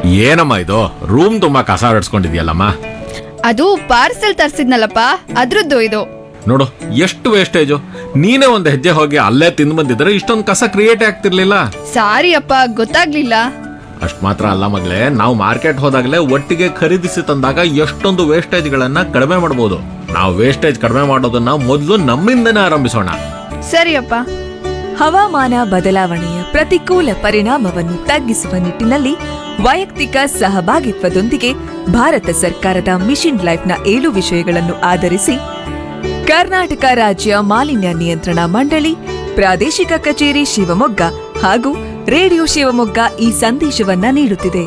ಏನಮ್ಮ ಇದು ರೂಮ್ ತುಂಬಾ ಕಸ ಹೊಡ್ಸ್ಕೊಂಡಿದ್ಯಲ್ಲಮ್ಮ ಅದು ಪಾರ್ಸೆಲ್ ತರ್ಸಿದ್ನಲ್ಲಪ್ಪ ಅದ್ರದ್ದು ಇದು ನೋಡು ಎಷ್ಟು ವೇಸ್ಟೇಜು ನೀನೇ ಒಂದು ಹೆಜ್ಜೆ ಹೋಗಿ ಅಲ್ಲೇ ತಿಂದು ಬಂದಿದ್ರೆ ಇಷ್ಟೊಂದು ಕಸ ಕ್ರಿಯೇಟ್ ಆಗ್ತಿರ್ಲಿಲ್ಲ ಸಾರಿ ಅಪ್ಪ ಗೊತ್ತಾಗ್ಲಿಲ್ಲ ಅಷ್ಟ್ ಮಾತ್ರ ಅಲ್ಲ ಮಗಳೇ ನಾವು ಮಾರ್ಕೆಟ್ ಹೋದಾಗಲೇ ಒಟ್ಟಿಗೆ ಖರೀದಿಸಿ ತಂದಾಗ ಎಷ್ಟೊಂದು ವೇಸ್ಟೇಜ್ಗಳನ್ನ ಕಡಿಮೆ ಮಾಡ್ಬೋದು ನಾವು ವೇಸ್ಟೇಜ್ ಕಡಿಮೆ ಮಾಡೋದನ್ನ ಮೊದಲು ನಮ್ಮಿಂದನೇ ಆರಂಭಿಸೋಣ ಸರಿಯಪ್ಪ ಹವಾಮಾನ ಬದಲಾವಣೆಯ ಪ್ರತಿಕೂಲ ಪರಿಣಾಮವನ್ನು ತಗ್ಗಿಸುವ ನಿಟ್ಟಿನಲ್ಲಿ ವೈಯಕ್ತಿಕ ಸಹಭಾಗಿತ್ವದೊಂದಿಗೆ ಭಾರತ ಸರ್ಕಾರದ ಮಿಷನ್ ಲೈಫ್ನ ಏಳು ವಿಷಯಗಳನ್ನು ಆಧರಿಸಿ ಕರ್ನಾಟಕ ರಾಜ್ಯ ಮಾಲಿನ್ಯ ನಿಯಂತ್ರಣ ಮಂಡಳಿ ಪ್ರಾದೇಶಿಕ ಕಚೇರಿ ಶಿವಮೊಗ್ಗ ಹಾಗೂ ರೇಡಿಯೋ ಶಿವಮೊಗ್ಗ ಈ ಸಂದೇಶವನ್ನ ನೀಡುತ್ತಿದೆ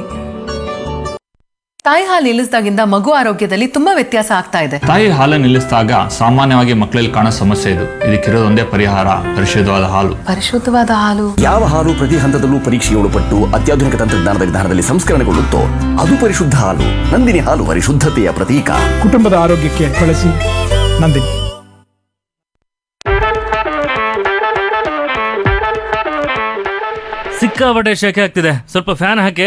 ತಾಯಿ ಹಾಲು ನಿಲ್ಲಿಸಿದಾಗಿಂದ ಮಗು ಆರೋಗ್ಯದಲ್ಲಿ ತುಂಬಾ ವ್ಯತ್ಯಾಸ ಆಗ್ತಾ ಇದೆ ತಾಯಿ ಹಾಲು ನಿಲ್ಲಿಸಿದಾಗ ಸಾಮಾನ್ಯವಾಗಿ ಮಕ್ಕಳಲ್ಲಿ ಕಾಣೋ ಸಮಸ್ಯೆ ಇದು ಇದಕ್ಕಿರೋದೊಂದೇ ಪರಿಹಾರ ಪರಿಶುದ್ಧವಾದ ಹಾಲು ಪರಿಶುದ್ಧವಾದ ಹಾಲು ಯಾವ ಹಾಲು ಪ್ರತಿ ಹಂತದಲ್ಲೂ ಪರೀಕ್ಷೆಗೆ ಒಳಪಟ್ಟು ಅತ್ಯಾಧುನಿಕ ತಂತ್ರಜ್ಞಾನದ ವಿಧಾನದಲ್ಲಿ ಸಂಸ್ಕರಣೆಗೊಳ್ಳುತ್ತೋ ಅದು ಪರಿಶುದ್ಧ ಹಾಲು ನಂದಿನಿ ಹಾಲು ಪರಿಶುದ್ಧತೆಯ ಪ್ರತೀಕ ಕುಟುಂಬದ ಆರೋಗ್ಯಕ್ಕೆ ಬಳಸಿ ನಂದಿನಿ ಸಿಕ್ಕಾಪಟ್ಟೆ ಶೆಕೆ ಆಗ್ತಿದೆ ಸ್ವಲ್ಪ ಫ್ಯಾನ್ ಹಾಕಿ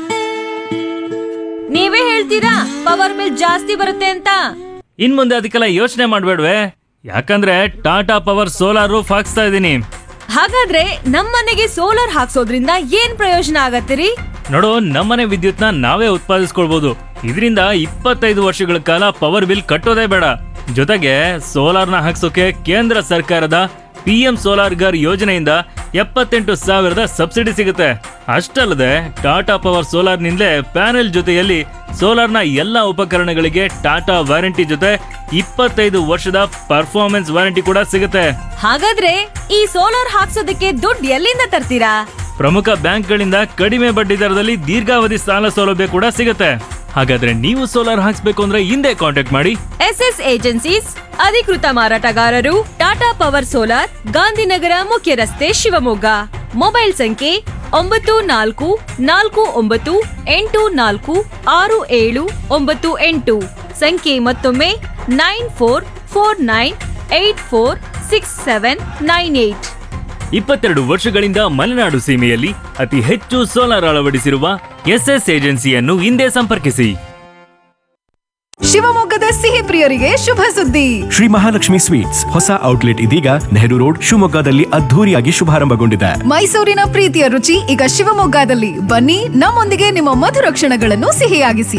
ನೀವೇ ಹೇಳ್ತೀರಾ ಪವರ್ ಬಿಲ್ ಜಾಸ್ತಿ ಬರುತ್ತೆ ಅಂತ ಇನ್ ಮುಂದೆ ಅದಕ್ಕೆಲ್ಲ ಯೋಚನೆ ಮಾಡ್ಬೇಡ್ವೆ ಯಾಕಂದ್ರೆ ಟಾಟಾ ಪವರ್ ಸೋಲಾರ್ ರೂಫ್ ಹಾಕ್ಸ್ತಾ ಇದ್ದೀನಿ ಹಾಗಾದ್ರೆ ನಮ್ಮನೆಗೆ ಸೋಲಾರ್ ಹಾಕ್ಸೋದ್ರಿಂದ ಏನ್ ಪ್ರಯೋಜನ ಆಗತ್ತಿರಿ ನೋಡು ನಮ್ಮನೆ ವಿದ್ಯುತ್ನ ನಾವೇ ಉತ್ಪಾದಿಸ್ಕೊಳ್ಬಹುದು ಇದರಿಂದ ಇಪ್ಪತ್ತೈದು ವರ್ಷಗಳ ಕಾಲ ಪವರ್ ಬಿಲ್ ಕಟ್ಟೋದೇ ಬೇಡ ಜೊತೆಗೆ ಸೋಲಾರ್ನ ಹಾಕ್ಸೋಕೆ ಕೇಂದ್ರ ಸರ್ಕಾರದ ಪಿ ಎಂ ಸೋಲಾರ್ ಗರ್ ಯೋಜನೆಯಿಂದ ಎಪ್ಪತ್ತೆಂಟು ಸಾವಿರದ ಸಬ್ಸಿಡಿ ಸಿಗುತ್ತೆ ಅಷ್ಟಲ್ಲದೆ ಟಾಟಾ ಪವರ್ ಸೋಲಾರ್ನಿಂದಲೇ ಪ್ಯಾನೆಲ್ ಜೊತೆಯಲ್ಲಿ ಸೋಲಾರ್ನ ಎಲ್ಲ ಉಪಕರಣಗಳಿಗೆ ಟಾಟಾ ವಾರಂಟಿ ಜೊತೆ ಇಪ್ಪತ್ತೈದು ವರ್ಷದ ಪರ್ಫಾರ್ಮೆನ್ಸ್ ವಾರಂಟಿ ಕೂಡ ಸಿಗುತ್ತೆ ಹಾಗಾದ್ರೆ ಈ ಸೋಲಾರ್ ಹಾಕ್ಸೋದಕ್ಕೆ ದುಡ್ಡು ಎಲ್ಲಿಂದ ತರ್ತೀರಾ ಪ್ರಮುಖ ಬ್ಯಾಂಕ್ಗಳಿಂದ ಕಡಿಮೆ ಬಡ್ಡಿ ದರದಲ್ಲಿ ದೀರ್ಘಾವಧಿ ಸಾಲ ಸೌಲಭ್ಯ ಕೂಡ ಸಿಗುತ್ತೆ ಹಾಗಾದ್ರೆ ನೀವು ಸೋಲಾರ್ ಹಾಕ್ಸ್ಬೇಕು ಅಂದ್ರೆ ಹಿಂದೆ ಕಾಂಟ್ಯಾಕ್ಟ್ ಮಾಡಿ ಎಸ್ ಎಸ್ ಏಜೆನ್ಸೀಸ್ ಅಧಿಕೃತ ಮಾರಾಟಗಾರರು ಟಾಟಾ ಪವರ್ ಸೋಲಾರ್ ಗಾಂಧಿನಗರ ಮುಖ್ಯ ರಸ್ತೆ ಶಿವಮೊಗ್ಗ ಮೊಬೈಲ್ ಸಂಖ್ಯೆ ಒಂಬತ್ತು ನಾಲ್ಕು ನಾಲ್ಕು ಒಂಬತ್ತು ಎಂಟು ನಾಲ್ಕು ಆರು ಏಳು ಒಂಬತ್ತು ಎಂಟು ಸಂಖ್ಯೆ ಮತ್ತೊಮ್ಮೆ nine four four nine eight four six seven nine eight ಇಪ್ಪತ್ತೆರಡು ವರ್ಷಗಳಿಂದ ಮಲೆನಾಡು ಸೀಮೆಯಲ್ಲಿ ಅತಿ ಹೆಚ್ಚು ಸೋಲಾರ್ ಅಳವಡಿಸಿರುವ ಎಸ್ಎಸ್ ಏಜೆನ್ಸಿಯನ್ನು ಹಿಂದೆ ಸಂಪರ್ಕಿಸಿ ಶಿವಮೊಗ್ಗದ ಸಿಹಿ ಪ್ರಿಯರಿಗೆ ಶುಭ ಸುದ್ದಿ ಶ್ರೀ ಮಹಾಲಕ್ಷ್ಮಿ ಸ್ವೀಟ್ಸ್ ಹೊಸ ಔಟ್ಲೆಟ್ ಇದೀಗ ನೆಹರು ರೋಡ್ ಶಿವಮೊಗ್ಗದಲ್ಲಿ ಅದ್ಧೂರಿಯಾಗಿ ಶುಭಾರಂಭಗೊಂಡಿದೆ ಮೈಸೂರಿನ ಪ್ರೀತಿಯ ರುಚಿ ಈಗ ಶಿವಮೊಗ್ಗದಲ್ಲಿ ಬನ್ನಿ ನಮ್ಮೊಂದಿಗೆ ನಿಮ್ಮ ಮಧುರ ಕ್ಷಣಗಳನ್ನು ಸಿಹಿಯಾಗಿಸಿ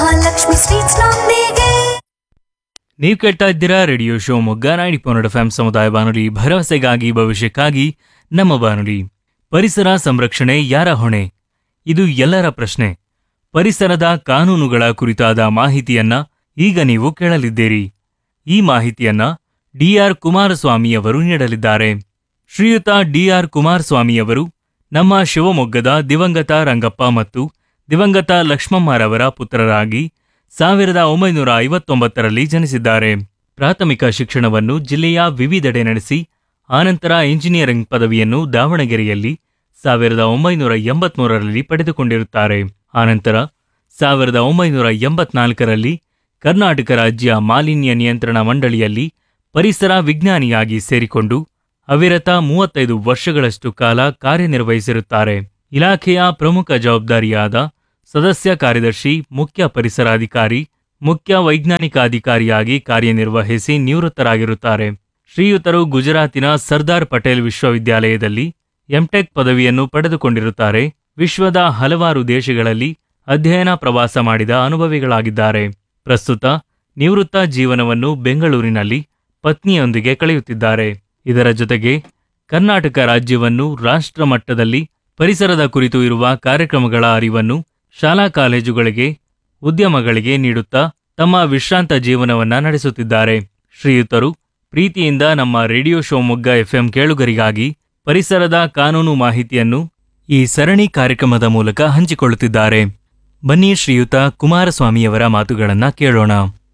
ನೀವು ಕೇಳ್ತಾ ಇದ್ದೀರಾ radio Shivamogga ninety point F M ಸಮುದಾಯ ಬಾನುಲಿ ಭರವಸೆಗಾಗಿ ಭವಿಷ್ಯಕ್ಕಾಗಿ ನಮ್ಮ ಬಾನುಲಿ ಪರಿಸರ ಸಂರಕ್ಷಣೆ ಯಾರ ಹೊಣೆ ಇದು ಎಲ್ಲರ ಪ್ರಶ್ನೆ ಪರಿಸರದ ಕಾನೂನುಗಳ ಕುರಿತಾದ ಮಾಹಿತಿಯನ್ನ ಈಗ ನೀವು ಕೇಳಲಿದ್ದೀರಿ ಈ ಮಾಹಿತಿಯನ್ನ ಡಿಆರ್ ಕುಮಾರಸ್ವಾಮಿಯವರು ನೀಡಲಿದ್ದಾರೆ ಶ್ರೀಯುತ ಡಿಆರ್ ಕುಮಾರಸ್ವಾಮಿಯವರು ನಮ್ಮ ಶಿವಮೊಗ್ಗದ ದಿವಂಗತ ರಂಗಪ್ಪ ಮತ್ತು ದಿವಂಗತ ಲಕ್ಷ್ಮಮ್ಮರವರ ಪುತ್ರರಾಗಿ ಸಾವಿರದ ಒಂಬೈನೂರ ಐವತ್ತೊಂಬತ್ತರಲ್ಲಿ ಜನಿಸಿದ್ದಾರೆ ಪ್ರಾಥಮಿಕ ಶಿಕ್ಷಣವನ್ನು ಜಿಲ್ಲೆಯ ವಿವಿಧೆಡೆ ನಡೆಸಿ ಆನಂತರ ಇಂಜಿನಿಯರಿಂಗ್ ಪದವಿಯನ್ನು ದಾವಣಗೆರೆಯಲ್ಲಿ ಸಾವಿರದ ಒಂಬೈನೂರ ಎಂಬತ್ಮೂರರಲ್ಲಿ ಪಡೆದುಕೊಂಡಿರುತ್ತಾರೆ ಆನಂತರ ಸಾವಿರದ ಒಂಬೈನೂರ ಎಂಬತ್ನಾಲ್ಕರಲ್ಲಿ ಕರ್ನಾಟಕ ರಾಜ್ಯ ಮಾಲಿನ್ಯ ನಿಯಂತ್ರಣ ಮಂಡಳಿಯಲ್ಲಿ ಪರಿಸರ ವಿಜ್ಞಾನಿಯಾಗಿ ಸೇರಿಕೊಂಡು ಅವಿರತ ಮೂವತ್ತೈದು ವರ್ಷಗಳಷ್ಟು ಕಾಲ ಕಾರ್ಯನಿರ್ವಹಿಸಿರುತ್ತಾರೆ ಇಲಾಖೆಯ ಪ್ರಮುಖ ಜವಾಬ್ದಾರಿಯಾದ ಸದಸ್ಯ ಕಾರ್ಯದರ್ಶಿ ಮುಖ್ಯ ಪರಿಸರಾಧಿಕಾರಿ ಮುಖ್ಯ ವೈಜ್ಞಾನಿಕ ಅಧಿಕಾರಿಯಾಗಿ ಕಾರ್ಯನಿರ್ವಹಿಸಿ ನಿವೃತ್ತರಾಗಿರುತ್ತಾರೆ ಶ್ರೀಯುತರು ಗುಜರಾತಿನ ಸರ್ದಾರ್ ಪಟೇಲ್ ವಿಶ್ವವಿದ್ಯಾಲಯದಲ್ಲಿ ಎಂಟೆಕ್ ಪದವಿಯನ್ನು ಪಡೆದುಕೊಂಡಿರುತ್ತಾರೆ ವಿಶ್ವದ ಹಲವಾರು ದೇಶಗಳಲ್ಲಿ ಅಧ್ಯಯನ ಪ್ರವಾಸ ಮಾಡಿದ ಅನುಭವಿಗಳಾಗಿದ್ದಾರೆ ಪ್ರಸ್ತುತ ನಿವೃತ್ತ ಜೀವನವನ್ನು ಬೆಂಗಳೂರಿನಲ್ಲಿ ಪತ್ನಿಯೊಂದಿಗೆ ಕಳೆಯುತ್ತಿದ್ದಾರೆ ಇದರ ಜೊತೆಗೆ ಕರ್ನಾಟಕ ರಾಜ್ಯವನ್ನು ರಾಷ್ಟ್ರ ಮಟ್ಟದಲ್ಲಿ ಪರಿಸರದ ಕುರಿತು ಇರುವ ಕಾರ್ಯಕ್ರಮಗಳ ಅರಿವನ್ನು ಶಾಲಾ ಕಾಲೇಜುಗಳಿಗೆ ಉದ್ಯಮಗಳಿಗೆ ನೀಡುತ್ತಾ ತಮ್ಮ ವಿಶ್ರಾಂತ ಜೀವನವನ್ನ ನಡೆಸುತ್ತಿದ್ದಾರೆ ಶ್ರೀಯುತರು ಪ್ರೀತಿಯಿಂದ ನಮ್ಮ ರೇಡಿಯೋ ಶಿವಮೊಗ್ಗ ಎಫ್ಎಂ ಕೇಳುಗರಿಗಾಗಿ ಪರಿಸರದ ಕಾನೂನು ಮಾಹಿತಿಯನ್ನು ಈ ಸರಣಿ ಕಾರ್ಯಕ್ರಮದ ಮೂಲಕ ಹಂಚಿಕೊಳ್ಳುತ್ತಿದ್ದಾರೆ ಬನ್ನಿ ಶ್ರೀಯುತ ಕುಮಾರಸ್ವಾಮಿಯವರ ಮಾತುಗಳನ್ನ ಕೇಳೋಣ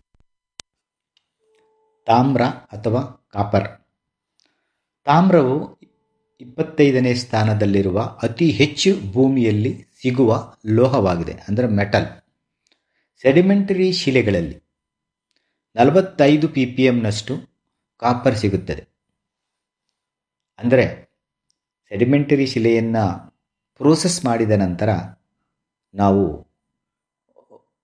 ತಾಮ್ರ ಅಥವಾ ಕಾಪರ್ ತಾಮ್ರವು ಇಪ್ಪತ್ತೈದನೇ ಸ್ಥಾನದಲ್ಲಿರುವ ಅತಿ ಹೆಚ್ಚು ಭೂಮಿಯಲ್ಲಿ ಸಿಗುವ ಲೋಹವಾಗಿದೆ ಅಂದರೆ ಮೆಟಲ್ ಸೆಡಿಮೆಂಟರಿ ಶಿಲೆಗಳಲ್ಲಿ ನಲವತ್ತೈದು ಪಿ ಪಿ ಎಮ್ನಷ್ಟು ಕಾಪರ್ ಸಿಗುತ್ತದೆ ಅಂದರೆ ಸೆಡಿಮೆಂಟರಿ ಶಿಲೆಯನ್ನು ಪ್ರೋಸೆಸ್ ಮಾಡಿದ ನಂತರ ನಾವು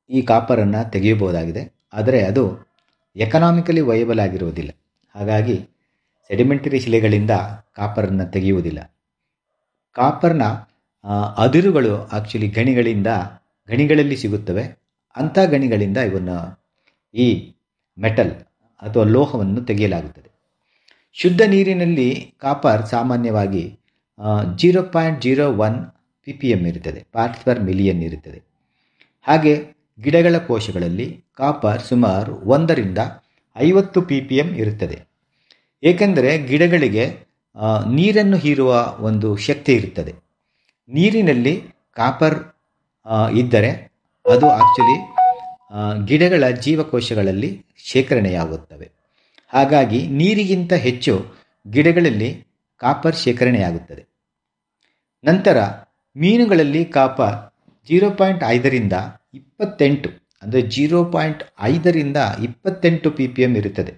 ಈ ಕಾಪರನ್ನು ತೆಗೆಯಬಹುದಾಗಿದೆ ಆದರೆ ಅದು ಎಕನಾಮಿಕಲಿ ವಯಬಲ್ ಆಗಿರುವುದಿಲ್ಲ ಹಾಗಾಗಿ ಸೆಡಿಮೆಂಟರಿ ಶಿಲೆಗಳಿಂದ ಕಾಪರನ್ನು ತೆಗೆಯುವುದಿಲ್ಲ ಕಾಪರ್ನ ಆ, ಅದಿರುಗಳು ಆಕ್ಚುಲಿ ಗಣಿಗಳಿಂದ ಗಣಿಗಳಲ್ಲಿ ಸಿಗುತ್ತವೆ ಅಂಥ ಗಣಿಗಳಿಂದ ಇವನ್ನು ಈ ಮೆಟಲ್ ಅಥವಾ ಲೋಹವನ್ನು ತೆಗೆಯಲಾಗುತ್ತದೆ ಶುದ್ಧ ನೀರಿನಲ್ಲಿ ಕಾಪರ್ ಸಾಮಾನ್ಯವಾಗಿ zero point zero one P P M ಇರುತ್ತದೆ ಪಾರ್ಟ್ಸ್ ಪರ್ ಮಿಲಿಯನ್ ಇರುತ್ತದೆ ಹಾಗೆ ಗಿಡಗಳ ಕೋಶಗಳಲ್ಲಿ ಕಾಪರ್ ಸುಮಾರು ಒಂದರಿಂದ ಐವತ್ತು ಪಿ ಪಿ ಎಮ್ ಇರುತ್ತದೆ ಏಕೆಂದರೆ ಗಿಡಗಳಿಗೆ ಆ, ನೀರನ್ನು ಹೀರುವ ಒಂದು ಶಕ್ತಿ ಇರುತ್ತದೆ ನೀರಿನಲ್ಲಿ ಕಾಪರ್ ಆ, ಇದ್ದರೆ ಅದು ಆಕ್ಚುಲಿ ಗಿಡಗಳ ಜೀವಕೋಶಗಳಲ್ಲಿ ಶೇಖರಣೆಯಾಗುತ್ತವೆ ಹಾಗಾಗಿ ನೀರಿಗಿಂತ ಹೆಚ್ಚು ಗಿಡಗಳಲ್ಲಿ ಕಾಪರ್ ಶೇಖರಣೆಯಾಗುತ್ತದೆ ನಂತರ ಮೀನುಗಳಲ್ಲಿ ಕಾಪರ್ ಜೀರೋ ಪಾಯಿಂಟ್ ಐದರಿಂದ ಇಪ್ಪತ್ತೆಂಟು ಅಂದರೆ ಜೀರೋ ಪಾಯಿಂಟ್ ಐದರಿಂದ ಇಪ್ಪತ್ತೆಂಟು ಪಿ ಪಿ ಎಮ್ ಇರುತ್ತದೆ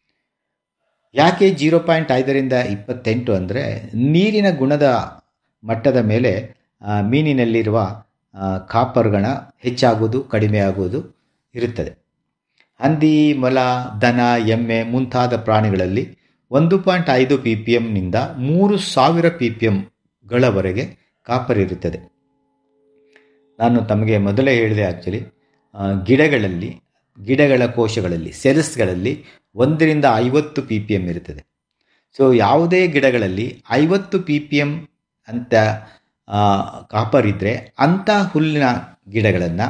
ಯಾಕೆ ಜೀರೋ ಪಾಯಿಂಟ್ ಐದರಿಂದ ಇಪ್ಪತ್ತೆಂಟು ಅಂದರೆ ನೀರಿನ ಗುಣದ ಮಟ್ಟದ ಮೇಲೆ ಆ, ಮೀನಿನಲ್ಲಿರುವ ಆ, ಕಾಪರ್ಗಳ ಹೆಚ್ಚಾಗುವುದು ಕಡಿಮೆ ಆಗುವುದು ಇರುತ್ತದೆ ಹಂದಿ ಮೊಲ ದನ ಎಮ್ಮೆ ಮುಂತಾದ ಪ್ರಾಣಿಗಳಲ್ಲಿ ಒಂದು ಪಾಯಿಂಟ್ ಐದು ಪಿ ಪಿ ಎಮ್ನಿಂದ ಮೂರು ಸಾವಿರ ಪಿ ಪಿ ಎಮ್ಗಳವರೆಗೆ ಕಾಪರ್ ಇರುತ್ತದೆ ನಾನು ತಮಗೆ ಮೊದಲೇ ಹೇಳಿದೆ ಆ್ಯಕ್ಚುಲಿ ಗಿಡಗಳಲ್ಲಿ ಗಿಡಗಳ ಕೋಶಗಳಲ್ಲಿ ಸೆಲ್ಸ್ಗಳಲ್ಲಿ ಒಂದರಿಂದ ಐವತ್ತು ಪಿ ಪಿ ಎಮ್ ಇರುತ್ತದೆ ಸೊ ಯಾವುದೇ ಗಿಡಗಳಲ್ಲಿ ಐವತ್ತು ಪಿ ಪಿ ಎಮ್ ಅಂತ ಆ, ಕಾಪರ್ ಇದ್ದರೆ ಅಂಥ ಹುಲ್ಲಿನ ಗಿಡಗಳನ್ನು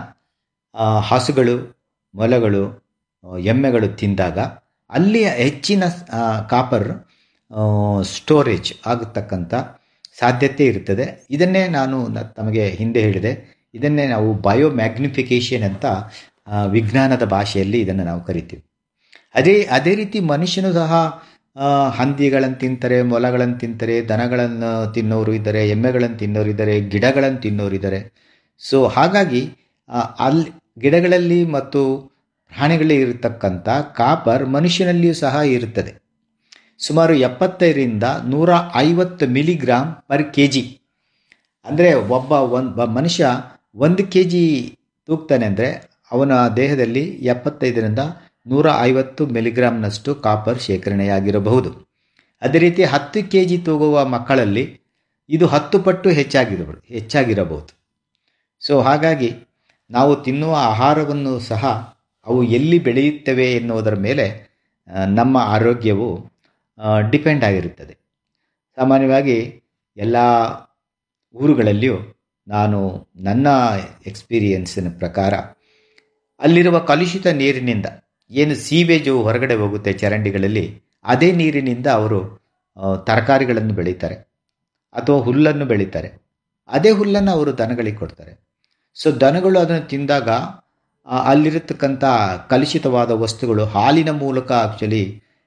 ಹಸುಗಳು ಮೊಲಗಳು ಆ, ಎಮ್ಮೆಗಳು ತಿಂದಾಗ ಅಲ್ಲಿ ಹೆಚ್ಚಿನ ಆ, ಕಾಪರ್ ಆ, ಸ್ಟೋರೇಜ್ ಆಗತಕ್ಕಂಥ ಸಾಧ್ಯತೆ ಇರುತ್ತದೆ ಇದನ್ನೇ ನಾನು ನ- ತಮಗೆ ಹಿಂದೆ ಹೇಳಿದೆ ಇದನ್ನೇ ನಾವು ಬಯೋ ಮ್ಯಾಗ್ನಿಫಿಕೇಷನ್ ಅಂತ ಆ, ವಿಜ್ಞಾನದ ಭಾಷೆಯಲ್ಲಿ ಇದನ್ನು ನಾವು ಕರಿತೀವಿ ಅದೇ ಅದೇ ರೀತಿ ಮನುಷ್ಯನು ಸಹ ಆ, ಹಂದಿಗಳನ್ನು ತಿಂತಾರೆ ಮೊಲಗಳನ್ನು ತಿಂತಾರೆ ದನಗಳನ್ನು ತಿನ್ನೋರು ಇದ್ದಾರೆ ಎಮ್ಮೆಗಳನ್ನು ತಿನ್ನೋರು ಇದ್ದಾರೆ ಗಿಡಗಳನ್ನು ತಿನ್ನೋರು ಇದ್ದಾರೆ ಸೊ ಹಾಗಾಗಿ ಆ, ಅಲ್ಲಿ ಗಿಡಗಳಲ್ಲಿ ಮತ್ತು ಪ್ರಾಣಿಗಳಲ್ಲಿ ಇರತಕ್ಕಂಥ ಕಾಪರ್ ಮನುಷ್ಯನಲ್ಲಿಯೂ ಸಹ ಇರುತ್ತದೆ ಸುಮಾರು ಎಪ್ಪತ್ತೈದರಿಂದ ನೂರ ಐವತ್ತು ಮಿಲಿಗ್ರಾಮ್ ಪರ್ ಕೆ ಜಿ ಅಂದರೆ ಒಬ್ಬ ಒಂದು ಮನುಷ್ಯ ಒಂದು ಕೆ ಜಿ ತೂಗ್ತಾನೆ ಅಂದರೆ ಅವನ ದೇಹದಲ್ಲಿ ಎಪ್ಪತ್ತೈದರಿಂದ ನೂರ ಐವತ್ತು ಮಿಲಿಗ್ರಾಮ್ನಷ್ಟು ಕಾಪರ್ ಶೇಖರಣೆಯಾಗಿರಬಹುದು ಅದೇ ರೀತಿ ಹತ್ತು ಕೆ ಜಿ ತೂಗುವ ಮಕ್ಕಳಲ್ಲಿ ಇದು ಹತ್ತು ಪಟ್ಟು ಹೆಚ್ಚಾಗಿರಬಹುದು ಹೆಚ್ಚಾಗಿರಬಹುದು ಸೊ ಹಾಗಾಗಿ ನಾವು ತಿನ್ನುವ ಆಹಾರವನ್ನು ಸಹ ಅವು ಎಲ್ಲಿ ಬೆಳೆಯುತ್ತವೆ ಎನ್ನುವುದರ ಮೇಲೆ ಆ, ನಮ್ಮ ಆರೋಗ್ಯವು ಡಿಪೆಂಡ್ ಆಗಿರುತ್ತದೆ ಸಾಮಾನ್ಯವಾಗಿ ಎಲ್ಲ ಊರುಗಳಲ್ಲಿಯೂ ನಾನು ನನ್ನ ಎಕ್ಸ್ಪೀರಿಯನ್ಸಿನ ಪ್ರಕಾರ ಅಲ್ಲಿರುವ ಕಲುಷಿತ ನೀರಿನಿಂದ ಏನು ಸೀವೇಜು ಹೊರಗಡೆ ಹೋಗುತ್ತೆ ಚರಂಡಿಗಳಲ್ಲಿ ಅದೇ ನೀರಿನಿಂದ ಅವರು ಆ, ತರಕಾರಿಗಳನ್ನು ಬೆಳೀತಾರೆ ಅಥವಾ ಹುಲ್ಲನ್ನು ಬೆಳೀತಾರೆ ಅದೇ ಹುಲ್ಲನ್ನು ಅವರು ದನಗಳಿಗೆ ಕೊಡ್ತಾರೆ ಸೊ ದನಗಳು ಅದನ್ನು ತಿಂದಾಗ ಆ, ಅಲ್ಲಿರತಕ್ಕಂಥ ಕಲುಷಿತವಾದ ವಸ್ತುಗಳು ಹಾಲಿನ ಮೂಲಕ ಆ್ಯಕ್ಚುಲಿ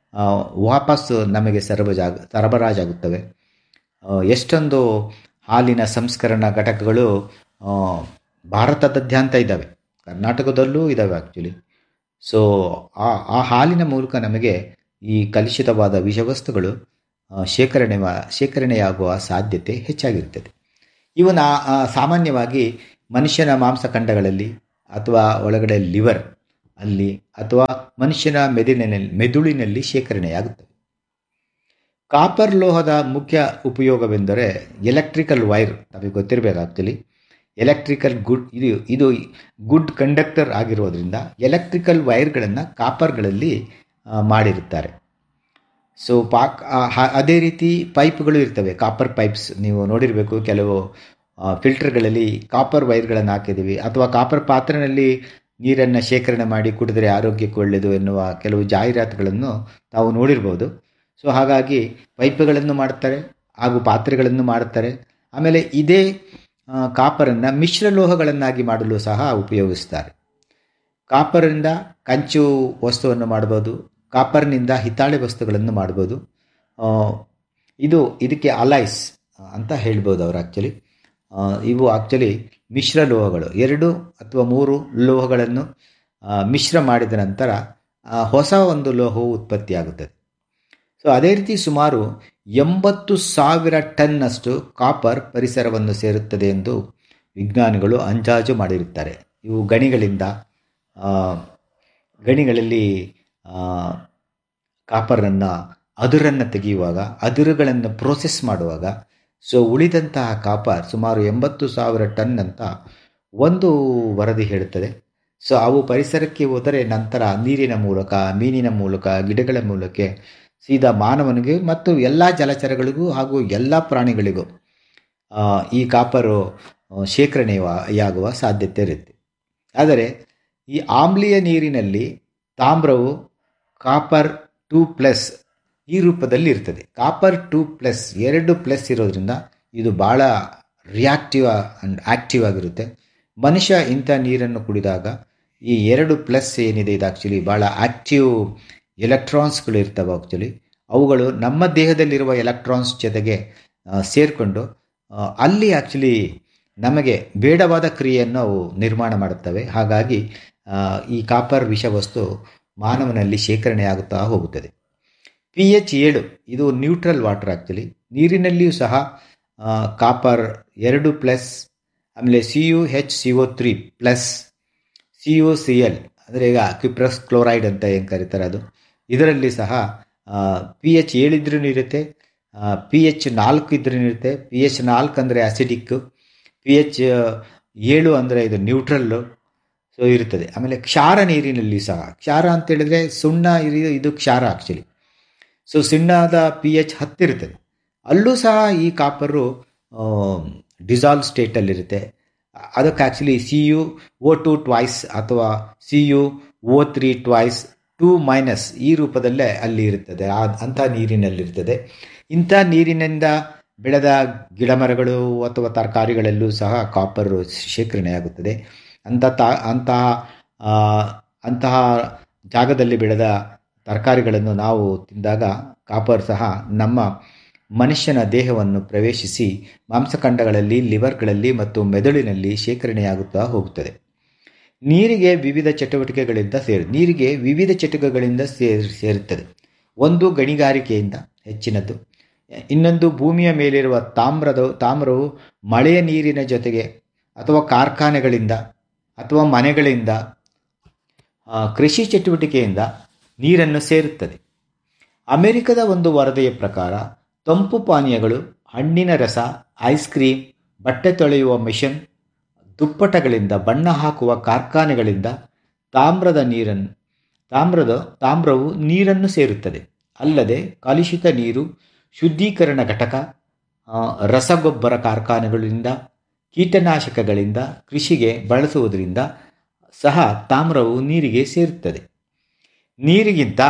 ವಾಪಸ್ ನಮಗೆ ಸರಬರಾಜ ಸರಬರಾಜಾಗುತ್ತವೆ ಆ, ಎಷ್ಟೊಂದು ಹಾಲಿನ ಸಂಸ್ಕರಣಾ ಘಟಕಗಳು ಆ, ಭಾರತದಾದ್ಯಂತ ಇದ್ದಾವೆ ಕರ್ನಾಟಕದಲ್ಲೂ ಇದ್ದಾವೆ ಆ್ಯಕ್ಚುಲಿ ಸೊ ಆ ಆ ಹಾಲಿನ ಮೂಲಕ ನಮಗೆ ಈ ಕಲುಷಿತವಾದ ವಿಷವಸ್ತುಗಳು ಆ, ಶೇಖರಣೆ ಮಾ- ಶೇಖರಣೆಯಾಗುವ ಸಾಧ್ಯತೆ ಹೆಚ್ಚಾಗಿರುತ್ತದೆ ಇವನ್ ಆ- ಆ ಸಾಮಾನ್ಯವಾಗಿ ಮನುಷ್ಯನ ಮಾಂಸಖಂಡಗಳಲ್ಲಿ ಅಥವಾ ಒಳಗಡೆ ಲಿವರ್ ಅಲ್ಲಿ ಅಥವಾ ಮನುಷ್ಯನ ಮೆದುಳಿನಲ್ಲಿ ಮೆದುಳಿನಲ್ಲಿ ಶೇಖರಣೆಯಾಗುತ್ತವೆ ಕಾಪರ್ ಲೋಹದ ಮುಖ್ಯ ಉಪಯೋಗವೆಂದರೆ ಎಲೆಕ್ಟ್ರಿಕಲ್ ವೈರ್ ನಮಗೆ ಗೊತ್ತಿರಬೇಕು ಆ್ಯಕ್ಚುಲಿ ಎಲೆಕ್ಟ್ರಿಕಲ್ ಗುಡ್ ಇದು ಇದು ಗುಡ್ ಕಂಡಕ್ಟರ್ ಆಗಿರೋದ್ರಿಂದ ಎಲೆಕ್ಟ್ರಿಕಲ್ ವೈರ್ಗಳನ್ನು ಕಾಪರ್ಗಳಲ್ಲಿ ಆ, ಮಾಡಿರುತ್ತಾರೆ ಸೊ ಪಾಕ್ ಆ, ಹ- ಅದೇ ರೀತಿ ಪೈಪ್ಗಳು ಇರ್ತವೆ ಕಾಪರ್ ಪೈಪ್ಸ್ ನೀವು ನೋಡಿರಬೇಕು ಕೆಲವು ಫಿಲ್ಟರ್ಗಳಲ್ಲಿ ಕಾಪರ್ ವೈರ್ಗಳನ್ನು ಹಾಕಿದ್ದೀವಿ ಅಥವಾ ಕಾಪರ್ ಪಾತ್ರೆಯಲ್ಲಿ ನೀರನ್ನು ಶೇಖರಣೆ ಮಾಡಿ ಕುಡಿದರೆ ಆರೋಗ್ಯಕ್ಕೆ ಒಳ್ಳೆಯದು ಎನ್ನುವ ಕೆಲವು ಜಾಹೀರಾತುಗಳನ್ನು ತಾವು ನೋಡಿರ್ಬೋದು ಸೊ ಹಾಗಾಗಿ ಪೈಪ್ಗಳನ್ನು ಮಾಡ್ತಾರೆ ಹಾಗೂ ಪಾತ್ರೆಗಳನ್ನು ಮಾಡುತ್ತಾರೆ ಆಮೇಲೆ ಇದೇ ಆ, ಕಾಪರನ್ನು ಮಿಶ್ರಲೋಹಗಳನ್ನಾಗಿ ಮಾಡಲು ಸಹ ಉಪಯೋಗಿಸ್ತಾರೆ ಕಾಪರಿಂದ ಕಂಚು ವಸ್ತುವನ್ನು ಮಾಡ್ಬೋದು ಕಾಪರ್ನಿಂದ ಹಿತ್ತಾಳೆ ವಸ್ತುಗಳನ್ನು ಮಾಡ್ಬೋದು ಆ, ಇದು ಇದಕ್ಕೆ ಅಲೈಸ್ ಅಂತ ಹೇಳ್ಬೋದು ಅವರು ಆ್ಯಕ್ಚುಲಿ ಇವು ಆ್ಯಕ್ಚುಲಿ ಮಿಶ್ರ ಲೋಹಗಳು ಎರಡು ಅಥವಾ ಮೂರು ಲೋಹಗಳನ್ನು ಆ, ಮಿಶ್ರ ಮಾಡಿದ ನಂತರ ಆ, ಹೊಸ ಒಂದು ಲೋಹವು ಉತ್ಪತ್ತಿಯಾಗುತ್ತದೆ ಸೊ ಅದೇ ರೀತಿ ಸುಮಾರು ಎಂಬತ್ತು ಸಾವಿರ ಟನ್ನಷ್ಟು ಕಾಪರ್ ಪರಿಸರವನ್ನು ಸೇರುತ್ತದೆ ಎಂದು ವಿಜ್ಞಾನಿಗಳು ಅಂದಾಜು ಮಾಡಿರುತ್ತಾರೆ ಇವು ಗಣಿಗಳಿಂದ ಆ, ಗಣಿಗಳಲ್ಲಿ ಆ, ಕಾಪರನ್ನು ಅದುರನ್ನು ತೆಗೆಯುವಾಗ ಅದುರುಗಳನ್ನು ಪ್ರೋಸೆಸ್ ಮಾಡುವಾಗ ಸೊ ಉಳಿದಂತಹ ಕಾಪರ್ ಸುಮಾರು ಎಂಬತ್ತು ಸಾವಿರ ಟನ್ ಅಂತ ಒಂದು ವರದಿ ಹೇಳುತ್ತದೆ ಸೊ ಅವು ಪರಿಸರಕ್ಕೆ ಹೋದರೆ ನಂತರ ನೀರಿನ ಮೂಲಕ ಮೀನಿನ ಮೂಲಕ ಗಿಡಗಳ ಮೂಲಕ ಸೀದಾ ಮಾನವನಿಗೆ ಮತ್ತು ಎಲ್ಲ ಜಲಚರಗಳಿಗೂ ಹಾಗೂ ಎಲ್ಲ ಪ್ರಾಣಿಗಳಿಗೂ ಆ, ಈ ಕಾಪರು ಆ, ಶೇಖರಣೆಯಾಗುವ ಸಾಧ್ಯತೆ ಇರುತ್ತೆ ಆದರೆ ಈ ಆಮ್ಲೀಯ ನೀರಿನಲ್ಲಿ ತಾಮ್ರವು ಕಾಪರ್ ಟೂ ಪ್ಲಸ್ ಈ ರೂಪದಲ್ಲಿ ಇರ್ತದೆ ಕಾಪರ್ ಟೂ ಪ್ಲಸ್ ಎರಡು ಪ್ಲಸ್ ಇರೋದ್ರಿಂದ ಇದು ಭಾಳ ರಿಯಾಕ್ಟಿವ್ ಆ್ಯಂಡ್ ಆ್ಯಕ್ಟಿವ್ ಆಗಿರುತ್ತೆ ಮನುಷ್ಯ ಇಂಥ ನೀರನ್ನು ಕುಡಿದಾಗ ಈ ಎರಡು ಪ್ಲಸ್ ಏನಿದೆ ಇದು ಆ್ಯಕ್ಚುಲಿ ಭಾಳ ಆ್ಯಕ್ಟಿವ್ ಎಲೆಕ್ಟ್ರಾನ್ಸ್ಗಳು ಇರ್ತವೆ ಆ್ಯಕ್ಚುಲಿ ಅವುಗಳು ನಮ್ಮ ದೇಹದಲ್ಲಿರುವ ಎಲೆಕ್ಟ್ರಾನ್ಸ್ ಜೊತೆಗೆ ಸೇರಿಕೊಂಡು ಅಲ್ಲಿ ಆ್ಯಕ್ಚುಲಿ ನಮಗೆ ಬೇಡವಾದ ಕ್ರಿಯೆಯನ್ನು ಅವು ನಿರ್ಮಾಣ ಮಾಡುತ್ತವೆ ಹಾಗಾಗಿ ಆ, ಈ ಕಾಪರ್ ವಿಷವಸ್ತು ಮಾನವನಲ್ಲಿ ಶೇಖರಣೆಯಾಗುತ್ತಾ ಹೋಗುತ್ತದೆ ಪಿ ಎಚ್ ಏಳು ಇದು ನ್ಯೂಟ್ರಲ್ ವಾಟರ್ ಆ್ಯಕ್ಚುಲಿ ನೀರಿನಲ್ಲಿಯೂ ಸಹ ಆ, ಕಾಪರ್ ಎರಡು ಪ್ಲಸ್ ಆಮೇಲೆ C U H C O three plus C O C L ಅಂದರೆ ಈಗ ಕ್ವಿಪ್ರಸ್ ಕ್ಲೋರೈಡ್ ಅಂತ ಏನು ಕರೀತಾರೆ ಅದು ಇದರಲ್ಲಿ ಸಹ ಪಿ ಎಚ್ ಏಳಿದ್ರೂ ಇರುತ್ತೆ ಪಿ ಎಚ್ ನಾಲ್ಕು ಇದ್ರೂ ಇರುತ್ತೆ ಪಿ ಎಚ್ ನಾಲ್ಕು ಅಂದರೆ ಅಸಿಡಿಕ್ ಪಿ ಎಚ್ ಏಳು ಅಂದರೆ ಇದು ನ್ಯೂಟ್ರಲ್ಲು ಸೊ ಇರುತ್ತದೆ ಆಮೇಲೆ ಕ್ಷಾರ ನೀರಿನಲ್ಲಿ ಸಹ ಕ್ಷಾರ ಅಂತ ಹೇಳಿದ್ರೆ ಸುಣ್ಣ ಇರಿ- ಇದು ಕ್ಷಾರ ಆ್ಯಕ್ಚುಲಿ ಸೊ ಸುಣ್ಣದ ಪಿ ಎಚ್ ಹತ್ತಿರುತ್ತದೆ ಅಲ್ಲೂ ಸಹ ಈ ಕಾಪರು ಡಿಸಾಲ್ವ್ ಸ್ಟೇಟಲ್ಲಿರುತ್ತೆ ಅದಕ್ಕೆ actually C U O two twice ಅಥವಾ C U O three twice two minus ಈ ರೂಪದಲ್ಲೇ ಅಲ್ಲಿ ಇರುತ್ತದೆ ಆ ಅಂಥ ನೀರಿನಲ್ಲಿರ್ತದೆ ಇಂಥ ನೀರಿನಿಂದ ಬೆಳೆದ ಗಿಡಮರಗಳು ಅಥವಾ ತರಕಾರಿಗಳಲ್ಲೂ ಸಹ ಕಾಪರ್ ಶೇಖರಣೆಯಾಗುತ್ತದೆ ಅಂಥ ತಾ ಅಂತಹ ಆ, ಅಂತಹ ಜಾಗದಲ್ಲಿ ಬೆಳೆದ ತರಕಾರಿಗಳನ್ನು ನಾವು ತಿಂದಾಗ ಕಾಪರ್ ಸಹ ನಮ್ಮ ಮನುಷ್ಯನ ದೇಹವನ್ನು ಪ್ರವೇಶಿಸಿ ಮಾಂಸಖಂಡಗಳಲ್ಲಿ ಲಿವರ್ಗಳಲ್ಲಿ ಮತ್ತು ಮೆದುಳಿನಲ್ಲಿ ಶೇಖರಣೆಯಾಗುತ್ತಾ ಹೋಗುತ್ತದೆ ನೀರಿಗೆ ವಿವಿಧ ಚಟುವಟಿಕೆಗಳಿಂದ ಸೇರಿ ನೀರಿಗೆ ವಿವಿಧ ಚಟುವಟಿಕೆಗಳಿಂದ ಸೇರಿ ಸೇರುತ್ತದೆ ಒಂದು ಗಣಿಗಾರಿಕೆಯಿಂದ ಹೆಚ್ಚಿನದ್ದು ಇನ್ನೊಂದು ಭೂಮಿಯ ಮೇಲಿರುವ ತಾಮ್ರದ ತಾಮ್ರವು ಮಳೆಯ ನೀರಿನ ಜೊತೆಗೆ ಅಥವಾ ಕಾರ್ಖಾನೆಗಳಿಂದ ಅಥವಾ ಮನೆಗಳಿಂದ ಆ, ಕೃಷಿ ಚಟುವಟಿಕೆಯಿಂದ ನೀರನ್ನು ಸೇರುತ್ತದೆ ಅಮೆರಿಕದ ಒಂದು ವರದಿಯ ಪ್ರಕಾರ ತಂಪು ಪಾನೀಯಗಳು ಹಣ್ಣಿನ ರಸ ಐಸ್ ಕ್ರೀಮ್ ಬಟ್ಟೆ ತೊಳೆಯುವ ಮಿಷನ್ ದುಪ್ಪಟಗಳಿಂದ ಬಣ್ಣ ಹಾಕುವ ಕಾರ್ಖಾನೆಗಳಿಂದ ತಾಮ್ರದ ನೀರನ್ನು ತಾಮ್ರದ ತಾಮ್ರವು ನೀರನ್ನು ಸೇರುತ್ತದೆ ಅಲ್ಲದೆ ಕಲುಷಿತ ನೀರು ಶುದ್ಧೀಕರಣ ಘಟಕ ಆ, ರಸಗೊಬ್ಬರ ಕಾರ್ಖಾನೆಗಳಿಂದ ಕೀಟನಾಶಕಗಳಿಂದ ಕೃಷಿಗೆ ಬಳಸುವುದರಿಂದ ಸಹ ತಾಮ್ರವು ನೀರಿಗೆ ಸೇರುತ್ತದೆ ನೀರಿಗಿಂತ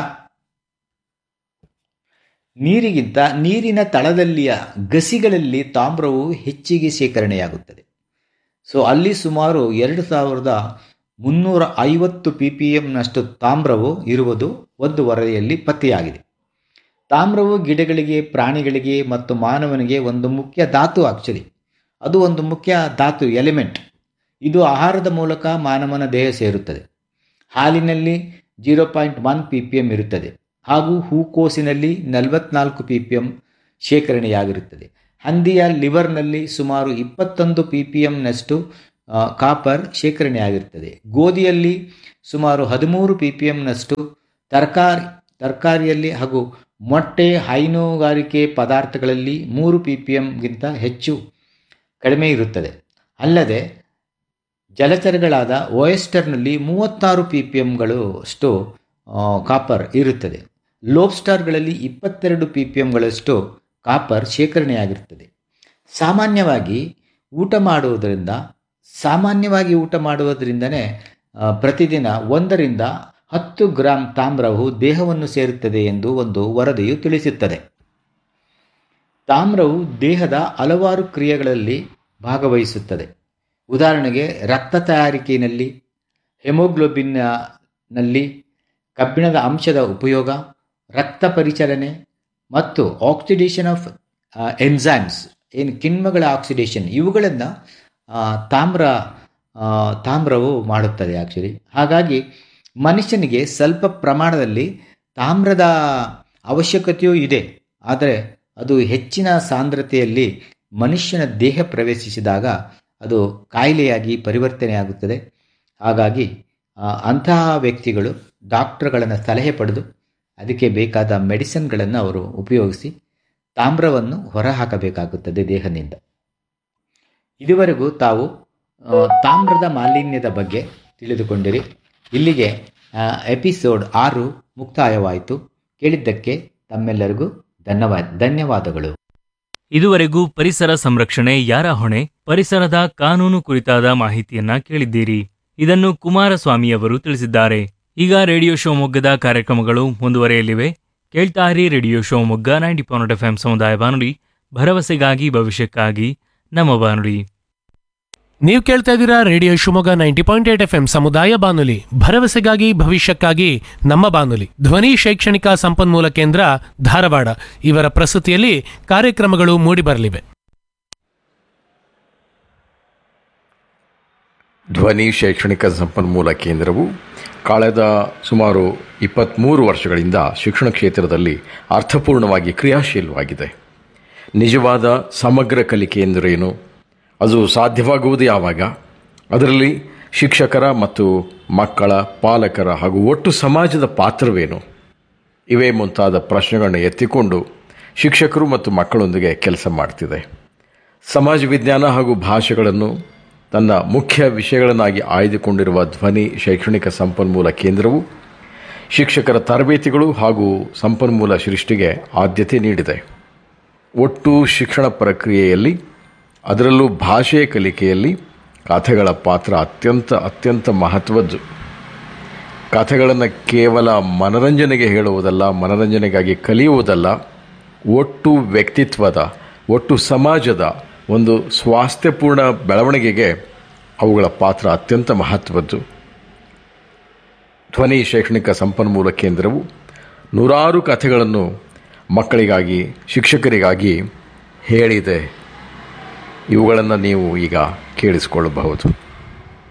ನೀರಿಗಿಂತ ನೀರಿನ ತಳದಲ್ಲಿಯ ಗಸಿಗಳಲ್ಲಿ ತಾಮ್ರವು ಹೆಚ್ಚಿಗೆ ಶೇಖರಣೆಯಾಗುತ್ತದೆ ಸೊ ಅಲ್ಲಿ ಸುಮಾರು ಎರಡು ಸಾವಿರದ ಮುನ್ನೂರ ಐವತ್ತು ಪಿ ಪಿ ಎಂನಷ್ಟು ತಾಮ್ರವು ಇರುವುದು ಒಂದು ವರದಿಯಲ್ಲಿ ಪತ್ತೆಯಾಗಿದೆ ತಾಮ್ರವು ಗಿಡಗಳಿಗೆ ಪ್ರಾಣಿಗಳಿಗೆ ಮತ್ತು ಮಾನವನಿಗೆ ಒಂದು ಮುಖ್ಯ ಧಾತು ಆಕ್ಚುಲಿ ಅದು ಒಂದು ಮುಖ್ಯ ಧಾತು ಎಲಿಮೆಂಟ್ ಇದು ಆಹಾರದ ಮೂಲಕ ಮಾನವನ ದೇಹ ಸೇರುತ್ತದೆ ಹಾಲಿನಲ್ಲಿ zero point one P P M ಇರುತ್ತದೆ ಹಾಗೂ ಹೂಕೋಸಿನಲ್ಲಿ ನಲವತ್ನಾಲ್ಕು ಪಿ ಪಿ ಎಮ್ ಶೇಖರಣೆಯಾಗಿರುತ್ತದೆ ಹಂದಿಯ ಲಿವರ್ನಲ್ಲಿ ಸುಮಾರು ಇಪ್ಪತ್ತೊಂದು ಪಿ ಪಿ ಎಮ್ನಷ್ಟು ಕಾಪರ್ ಶೇಖರಣೆಯಾಗಿರುತ್ತದೆ ಗೋಧಿಯಲ್ಲಿ ಸುಮಾರು ಹದಿಮೂರು ಪಿ ಪಿ ಎಮ್ನಷ್ಟು ತರಕಾರಿ ತರಕಾರಿಯಲ್ಲಿ ಹಾಗೂ ಮೊಟ್ಟೆ ಹೈನುಗಾರಿಕೆ ಪದಾರ್ಥಗಳಲ್ಲಿ ಮೂರು ಪಿ ಪಿ ಎಮ್ಗಿಂತ ಹೆಚ್ಚು ಕಡಿಮೆ ಇರುತ್ತದೆ ಅಲ್ಲದೆ ಜಲಚರಗಳಾದ ಓಯಸ್ಟರ್ನಲ್ಲಿ ಮೂವತ್ತಾರು ಪಿ ಪಿ ಎಮ್ಗಳು ಅಷ್ಟು ಆ, ಕಾಪರ್ ಇರುತ್ತದೆ ಲೋಬ್ಸ್ಟಾರ್ಗಳಲ್ಲಿ ಇಪ್ಪತ್ತೆರಡು ಪಿ ಪಿ ಎಮ್ಗಳಷ್ಟು ಕಾಪರ್ ಶೇಖರಣೆಯಾಗಿರುತ್ತದೆ ಸಾಮಾನ್ಯವಾಗಿ ಊಟ ಮಾಡುವುದರಿಂದ ಸಾಮಾನ್ಯವಾಗಿ ಊಟ ಮಾಡುವುದರಿಂದನೇ ಆ, ಪ್ರತಿದಿನ ಒಂದರಿಂದ ಹತ್ತು ಗ್ರಾಂ ತಾಮ್ರವು ದೇಹವನ್ನು ಸೇರುತ್ತದೆ ಎಂದು ಒಂದು ವರದಿಯು ತಿಳಿಸುತ್ತದೆ ತಾಮ್ರವು ದೇಹದ ಹಲವಾರು ಕ್ರಿಯೆಗಳಲ್ಲಿ ಭಾಗವಹಿಸುತ್ತದೆ ಉದಾಹರಣೆಗೆ ರಕ್ತ ತಯಾರಿಕೆಯಲ್ಲಿ ಹೆಮೋಗ್ಲೋಬಿನ್ನಲ್ಲಿ ಕಬ್ಬಿಣದ ಅಂಶದ ಉಪಯೋಗ ರಕ್ತ ಪರಿಚಲನೆ ಮತ್ತು ಆಕ್ಸಿಡೇಷನ್ ಆಫ್ ಎನ್ಸೈಮ್ಸ್ ಏನು ಕಿಣ್ವಗಳ ಆಕ್ಸಿಡೇಷನ್ ಇವುಗಳನ್ನು ತಾಮ್ರ ಆ, ತಾಮ್ರವು ಮಾಡುತ್ತದೆ ಆ್ಯಕ್ಚುಲಿ ಹಾಗಾಗಿ ಮನುಷ್ಯನಿಗೆ ಸ್ವಲ್ಪ ಪ್ರಮಾಣದಲ್ಲಿ ತಾಮ್ರದ ಅವಶ್ಯಕತೆಯೂ ಇದೆ ಆದರೆ ಅದು ಹೆಚ್ಚಿನ ಸಾಂದ್ರತೆಯಲ್ಲಿ ಮನುಷ್ಯನ ದೇಹ ಪ್ರವೇಶಿಸಿದಾಗ ಅದು ಕಾಯಿಲೆಯಾಗಿ ಪರಿವರ್ತನೆಯಾಗುತ್ತದೆ ಹಾಗಾಗಿ ಆ, ಅಂತಹ ವ್ಯಕ್ತಿಗಳು ಡಾಕ್ಟರ್ಗಳನ್ನು ಸಲಹೆ ಪಡೆದು ಅದಕ್ಕೆ ಬೇಕಾದ ಮೆಡಿಸಿನ್ಗಳನ್ನು ಅವರು ಉಪಯೋಗಿಸಿ ತಾಮ್ರವನ್ನು ಹೊರಹಾಕಬೇಕಾಗುತ್ತದೆ ದೇಹದಿಂದ ಇದುವರೆಗೂ ತಾವು ಆ, ತಾಮ್ರದ ಮಾಲಿನ್ಯದ ಬಗ್ಗೆ ತಿಳಿದುಕೊಂಡಿರಿ ಇಲ್ಲಿಗೆ ಆ, ಎಪಿಸೋಡ್ ಆರು ಮುಕ್ತಾಯವಾಯಿತು ಕೇಳಿದ್ದಕ್ಕೆ ತಮ್ಮೆಲ್ಲರಿಗೂ ಧನ್ಯವಾದ ಧನ್ಯವಾದಗಳು ಇದುವರೆಗೂ ಪರಿಸರ ಸಂರಕ್ಷಣೆ ಯಾರ ಹೊಣೆ ಪರಿಸರದ ಕಾನೂನು ಕುರಿತಾದ ಮಾಹಿತಿಯನ್ನ ಕೇಳಿದ್ದೀರಿ ಇದನ್ನು ಕುಮಾರಸ್ವಾಮಿಯವರು ತಿಳಿಸಿದ್ದಾರೆ ಈಗ ರೇಡಿಯೋ ಶಿವಮೊಗ್ಗದ ಕಾರ್ಯಕ್ರಮಗಳು ಮುಂದುವರೆಯಲಿವೆ ಕೇಳ್ತಾರಿ radio Shivamogga ninety point F ಸಮುದಾಯ ಬಾನುಲಿ ಭರವಸೆಗಾಗಿ ಭವಿಷ್ಯಕ್ಕಾಗಿ ನಮ್ಮ ಬಾನುಲಿ ನೀವು ಕೇಳ್ತಾ ಇದ್ದೀರಾ radio Shivamogga ninety point eight F M ಸಮುದಾಯ ಬಾನುಲಿ ಭರವಸೆಗಾಗಿ ಭವಿಷ್ಯಕ್ಕಾಗಿ ನಮ್ಮ ಬಾನುಲಿ ಧ್ವನಿ ಶೈಕ್ಷಣಿಕ ಸಂಪನ್ಮೂಲ ಕೇಂದ್ರ ಧಾರವಾಡ ಇವರ ಪ್ರಸ್ತುತಿಯಲ್ಲಿ ಕಾರ್ಯಕ್ರಮಗಳು ಮೂಡಿಬರಲಿವೆ ಧ್ವನಿ ಶೈಕ್ಷಣಿಕ ಸಂಪನ್ಮೂಲ ಕೇಂದ್ರವು ಕಳೆದ ಸುಮಾರು ಇಪ್ಪತ್ತ್ಮೂರು ವರ್ಷಗಳಿಂದ ಶಿಕ್ಷಣ ಕ್ಷೇತ್ರದಲ್ಲಿ ಅರ್ಥಪೂರ್ಣವಾಗಿ ಕ್ರಿಯಾಶೀಲವಾಗಿದೆ ನಿಜವಾದ ಸಮಗ್ರ ಕಲಿಕೆ ಎಂದರೇನು ಅದು ಸಾಧ್ಯವಾಗುವುದು ಯಾವಾಗ ಅದರಲ್ಲಿ ಶಿಕ್ಷಕರ ಮತ್ತು ಮಕ್ಕಳ ಪಾಲಕರ ಹಾಗೂ ಒಟ್ಟು ಸಮಾಜದ ಪಾತ್ರವೇನು ಇವೇ ಮುಂತಾದ ಪ್ರಶ್ನೆಗಳನ್ನು ಎತ್ತಿಕೊಂಡು ಶಿಕ್ಷಕರು ಮತ್ತು ಮಕ್ಕಳೊಂದಿಗೆ ಕೆಲಸ ಮಾಡ್ತಿದೆ ಸಮಾಜ ವಿಜ್ಞಾನ ಹಾಗೂ ಭಾಷೆಗಳನ್ನು ತನ್ನ ಮುಖ್ಯ ವಿಷಯಗಳನ್ನಾಗಿ ಆಯ್ದುಕೊಂಡಿರುವ ಧ್ವನಿ ಶೈಕ್ಷಣಿಕ ಸಂಪನ್ಮೂಲ ಕೇಂದ್ರವು ಶಿಕ್ಷಕರ ತರಬೇತಿಗಳು ಹಾಗೂ ಸಂಪನ್ಮೂಲ ಸೃಷ್ಟಿಗೆ ಆದ್ಯತೆ ನೀಡಿದೆ ಒಟ್ಟು ಶಿಕ್ಷಣ ಪ್ರಕ್ರಿಯೆಯಲ್ಲಿ ಅದರಲ್ಲೂ ಭಾಷೆಯ ಕಲಿಕೆಯಲ್ಲಿ ಕಥೆಗಳ ಪಾತ್ರ ಅತ್ಯಂತ ಅತ್ಯಂತ ಮಹತ್ವದ್ದು ಕಥೆಗಳನ್ನು ಕೇವಲ ಮನರಂಜನೆಗೆ ಹೇಳುವುದಲ್ಲ ಮನರಂಜನೆಗಾಗಿ ಕಲಿಯುವುದಲ್ಲ ಒಟ್ಟು ವ್ಯಕ್ತಿತ್ವದ ಒಟ್ಟು ಸಮಾಜದ ಒಂದು ಸ್ವಾಸ್ಥ್ಯಪೂರ್ಣ ಬೆಳವಣಿಗೆಗೆ ಅವುಗಳ ಪಾತ್ರ ಅತ್ಯಂತ ಮಹತ್ವದ್ದು ಧ್ವನಿ ಶೈಕ್ಷಣಿಕ ಸಂಪನ್ಮೂಲ ಕೇಂದ್ರವು ನೂರಾರು ಕಥೆಗಳನ್ನು ಮಕ್ಕಳಿಗಾಗಿ ಶಿಕ್ಷಕರಿಗಾಗಿ ಹೇಳಿದೆ ಇವುಗಳನ್ನು ನೀವು ಈಗ ಕೇಳಿಸಿಕೊಳ್ಳಬಹುದು